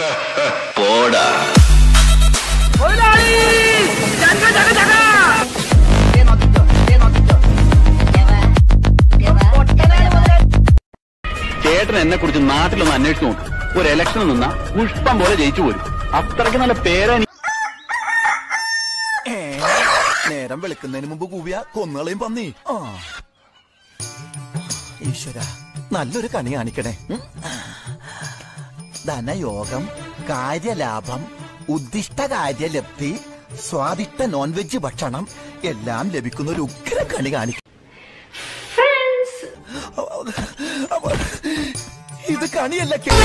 പോടാ ചേട്ടൻ എന്നെ കുറിച്ച് നാട്ടിലൊന്ന് അന്വേഷിച്ചു നോക്കും ഒരു ഇലക്ഷൻ നിന്നാ പുഷ്പം പോലെ ജയിച്ചു പോരും അത്രയ്ക്ക് നല്ല പേരാ നേരം വെളുക്കുന്നതിന് മുമ്പ് കൂവിയ കൊന്നുകളയും പന്നി ആ ഈശ്വര നല്ലൊരു കണി കാണിക്കണേ ഉം. ധനയോഗം കാര്യലാഭം ഉദ്ദിഷ്ട കാര്യലബ്ധി സ്വാദിഷ്ട നോൺ വെജ് ഭക്ഷണം എല്ലാം ലഭിക്കുന്ന ഒരു ഉഗ്ര കണി കാണിക്കും ഇത് കണിയല്ല കേ-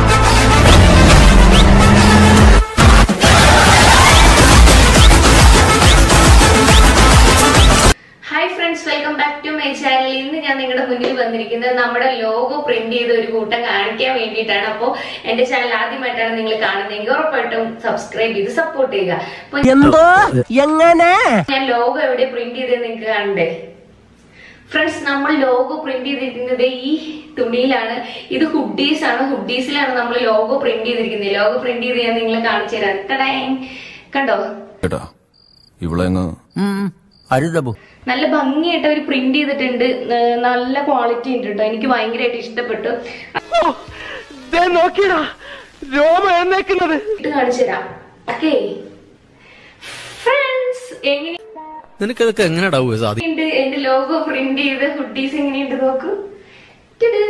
hi friends welcome back to my channel ഇന്ന് ഞാൻ നിങ്ങളുടെ മുന്നിൽ വന്നിരിക്കുന്നത് നമ്മുടെ ലോഗോ പ്രിന്റ് ചെയ്ത ഒരു കൂട്ടം കാണിക്കാൻ വേണ്ടിയിട്ടാണ് അപ്പോൾ എന്റെ ചാനൽ ആദ്യമായിട്ടാണ് നിങ്ങൾ കാണുന്നതെങ്കിൽ ഉറപ്പായിട്ടും സബ്സ്ക്രൈബ് ചെയ്ത് സപ്പോർട്ട് ചെയ്യുക അപ്പൊ എന്തോ എങ്ങനെ ഞാൻ ലോഗോ എവിടെ പ്രിന്റ് ചെയ്തത് നിങ്ങൾക്ക് കാണണ്ടേ ഫ്രണ്ട്സ് നമ്മൾ ലോഗോ പ്രിന്റ് ചെയ്തിരിക്കുന്നത് ഈ തുണിയിലാണ് ഇത് ഹുഡീസ് ആണ് ഹുഡീസിലാണ് നമ്മൾ ലോഗോ പ്രിന്റ് ചെയ്തിരിക്കുന്നത് ലോഗോ പ്രിന്റ് ചെയ്ത് ഞാൻ നിങ്ങളെ കാണിച്ചു തരാം ടടേങ്. കണ്ടോ കേട്ടോ ഇവളെങ്ങ് അരുതബു നല്ല ഭംഗിയായിട്ട് അവർ പ്രിന്റ് ചെയ്തിട്ടുണ്ട് ഏർ നല്ല ക്വാളിറ്റി ഉണ്ട് കേട്ടോ എനിക്ക് ഭയങ്കരമായിട്ട് ഇഷ്ടപ്പെട്ടു നോക്കിയടാ രോമ എന്നേക്കുന്നത് ഇത് കാണിച്ചു തരാം ഓക്കെ ഫ്രണ്ട്സ് എങ്ങനെയുണ്ട് നിനക്കതൊക്കെ എങ്ങനെയാ സാധിക്കും എന്റെ ലോഗോ പ്രിന്റ് ചെയ്ത് ഹുഡീസ് എങ്ങനെയുണ്ട് നോക്കൂ ടിട്.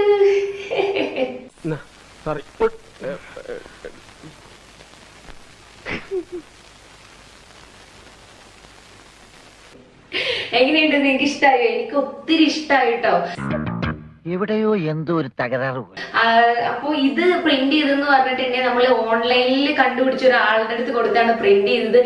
സോറി എങ്ങനെയുണ്ട് നിങ്ങൾക്ക് ഇഷ്ടമായോ എനിക്ക് ഒത്തിരി ഇഷ്ടമായി കേട്ടോ എവിടെയോ എന്തോ ഒരു തകരാറ് പോലെ. ആ, അപ്പൊ ഇത് പ്രിന്റ് ചെയ്തെന്ന് പറഞ്ഞിട്ടുണ്ടെങ്കിൽ നമ്മൾ ഓൺലൈനിൽ കണ്ടുപിടിച്ച ഒരാളുടെ അടുത്ത് കൊടുത്താണ് പ്രിന്റ് ചെയ്തത്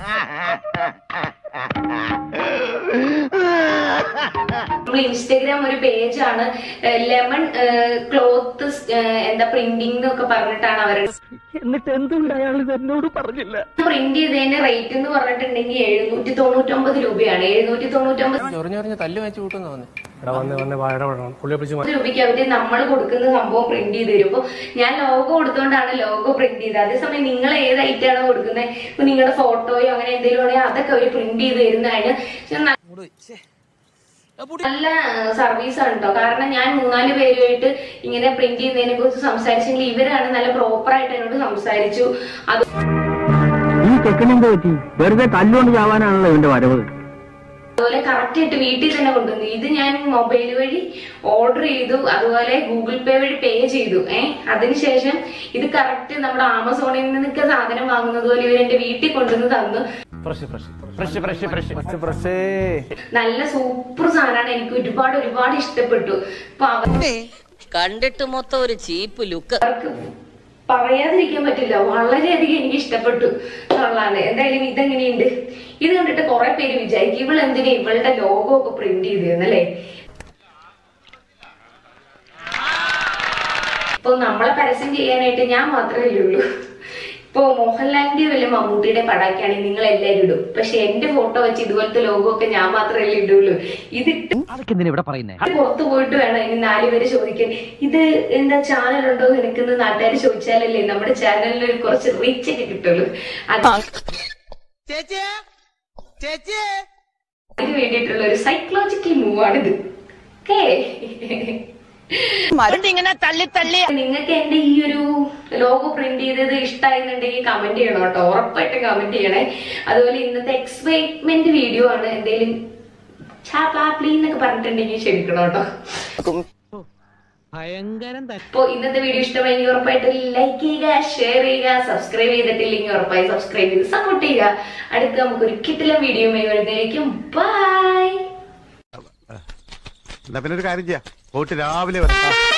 നമ്മൾ ഇൻസ്റ്റഗ്രാം ഒരു പേജാണ് ലെമൺ ക്ലോത്ത് എന്താ പ്രിന്റിംഗ് എന്നൊക്കെ പറഞ്ഞിട്ടാണ് അവർ എന്നിട്ട് എന്തുകൊണ്ട് അയാൾ ഇത് എന്നോട് പറഞ്ഞില്ല പ്രിന്റ് ചെയ്തതിന്റെ റേറ്റ് എന്ന് പറഞ്ഞിട്ടുണ്ടെങ്കിൽ എഴുന്നൂറ്റി തൊണ്ണൂറ്റൊമ്പത് രൂപയാണ് എഴുന്നൂറ്റി തൊണ്ണൂറ്റൊമ്പത് ചൊറിഞ്ഞൊറിഞ്ഞ് തല്ല് വെച്ച് കൂട്ടുന്ന എടാ വന്ന് വന്ന് വാഴ പുള്ളിയെ വിളിച്ച് രൂപയ്ക്ക് അവര് നമ്മൾ കൊടുക്കുന്ന സംഭവം പ്രിന്റ് ചെയ്ത് തരും അപ്പൊ ഞാൻ ലോഗോ കൊടുത്തോണ്ടാണ് ലോഗോ പ്രിന്റ് ചെയ്തത് അതേസമയം നിങ്ങൾ ഏത് ഐറ്റം ആണോ കൊടുക്കുന്നത് ഇപ്പൊ നിങ്ങളുടെ ഫോട്ടോയോ അങ്ങനെ എന്തെങ്കിലും ആണെങ്കിൽ അതൊക്കെ അവര് പ്രിന്റ് ചെയ്ത് തരുന്നതാണ് പക്ഷെ ന- നല്ല സർവീസ് ആണ് കേട്ടോ കാരണം ഞാൻ മൂന്നാല് പേരുമായിട്ട് ഇങ്ങനെ പ്രിന്റ് ചെയ്യുന്നതിനെ കുറിച്ച് സംസാരിച്ചെങ്കിൽ ഇവരാണ് നല്ല പ്രോപ്പർ ആയിട്ട് എന്നോട് സംസാരിച്ചു അത് ഈ ചെക്കനെന്ത് പറ്റി വെറുതെ തല്ലുകൊണ്ട് ചാവാനാണല്ലോ ഇവന്റെ വരവ് അതുപോലെ കറക്റ്റ് ആയിട്ട് വീട്ടിൽ തന്നെ കൊണ്ടുവന്നു ഇത് ഞാൻ മൊബൈൽ വഴി ഓർഡർ ചെയ്തു അതുപോലെ ഗൂഗിൾ പേ വഴി പേ ചെയ്തു ഏഹ് അതിനുശേഷം ഇത് കറക്റ്റ് നമ്മുടെ ആമസോണിൽ നിന്നൊക്കെ സാധനം വാങ്ങുന്നത് പോലെ ഇവർ എന്റെ വീട്ടിൽ കൊണ്ടുവന്ന് തന്നു നല്ല സൂപ്പർ സാധനമാണ് എനിക്ക് ഒരുപാട് ഒരുപാട് ഇഷ്ടപ്പെട്ടു അപ്പൊ അവർ- കണ്ടിട്ട് മൊത്തം ഒരു ചീപ്പ് ലുക്ക് അവർക്ക് പറയാതിരിക്കാൻ പറ്റില്ല വളരെയധികം എനിക്ക് ഇഷ്ടപ്പെട്ടു എന്നുള്ളതാണ് എന്തായാലും ഇതെങ്ങനെയുണ്ട് ഇത് കണ്ടിട്ട് കുറെ പേര് വിചാരിക്കും ഇവൾ എന്തിനാ ഇവളുടെ ലോഗോ ഒക്കെ പ്രിന്റ് ചെയ്തിരുന്നല്ലേ ഇപ്പൊ നമ്മളെ പരസ്യം ചെയ്യാനായിട്ട് ഞാൻ മാത്രമേ ഉള്ളൂ ഇപ്പൊ മോഹൻലാലിന്റെ വല്ല മമ്മൂട്ടിയുടെ പടാക്കിയാണെങ്കിൽ നിങ്ങൾ എല്ലാവരും ഇടും പക്ഷെ എന്റെ ഫോട്ടോ വെച്ച് ഇതുപോലത്തെ ലോഗോ ഒക്കെ ഞാൻ മാത്രമല്ലേ ഇടുള്ളൂ ഇതിട്ട് അതൊക്കെ എന്തിനാ ഇവിടെ പറയുന്നേ അത് പുറത്തു പോയിട്ട് വേണം ഇനി നാലുപേര് ചോദിക്കാൻ ഇത് എന്താ ചാനൽ ഉണ്ടോ നിനക്കെന്ന് നാട്ടുകാർ ചോദിച്ചാലല്ലേ നമ്മുടെ ചാനലിൽ ഒരു കുറച്ച് റീച്ച് ഒക്കെ കിട്ടുള്ളൂ അത് അതിന് വേണ്ടിയിട്ടുള്ള ഒരു സൈക്കോളജിക്കൽ മൂവ് ആണിത് ഓക്കേ ഇങ്ങനെ തള്ളി തള്ളി നിങ്ങൾക്ക് എന്റെ ഈ ഒരു ലോഗോ പ്രിന്റ് ചെയ്തത് ഇഷ്ടമായിരുന്നുണ്ടെങ്കിൽ കമന്റ് ചെയ്യണം കേട്ടോ ഉറപ്പായിട്ടും കമന്റ് ചെയ്യണേ അതുപോലെ ഇന്നത്തെ എക്സൈറ്റ്മെന്റ് വീഡിയോ ആണ് എന്തെങ്കിലും ചാപ്ലാപ്ലി എന്നൊക്കെ പറഞ്ഞിട്ടുണ്ടെങ്കിൽ ക്ഷമിക്കണം കേട്ടോ ഭയങ്കരം അപ്പോ ഇന്നത്തെ വീഡിയോ ഇഷ്ടമായി ഉറപ്പായിട്ട് ലൈക്ക് ചെയ്യുക ഷെയർ ചെയ്യുക സബ്സ്ക്രൈബ് ചെയ്തിട്ടില്ലെങ്കിൽ ഉറപ്പായി സബ്സ്ക്രൈബ് ചെയ്ത് സപ്പോർട്ട് ചെയ്യുക അടുത്ത നമുക്കൊരു കിട്ടില്ല വീഡിയോ വരുന്നതായിരിക്കും ബൈ എന്നാ പിന്നെ ഒരു കാര്യം ചെയ്യാം പോയിട്ട് രാവിലെ വരാം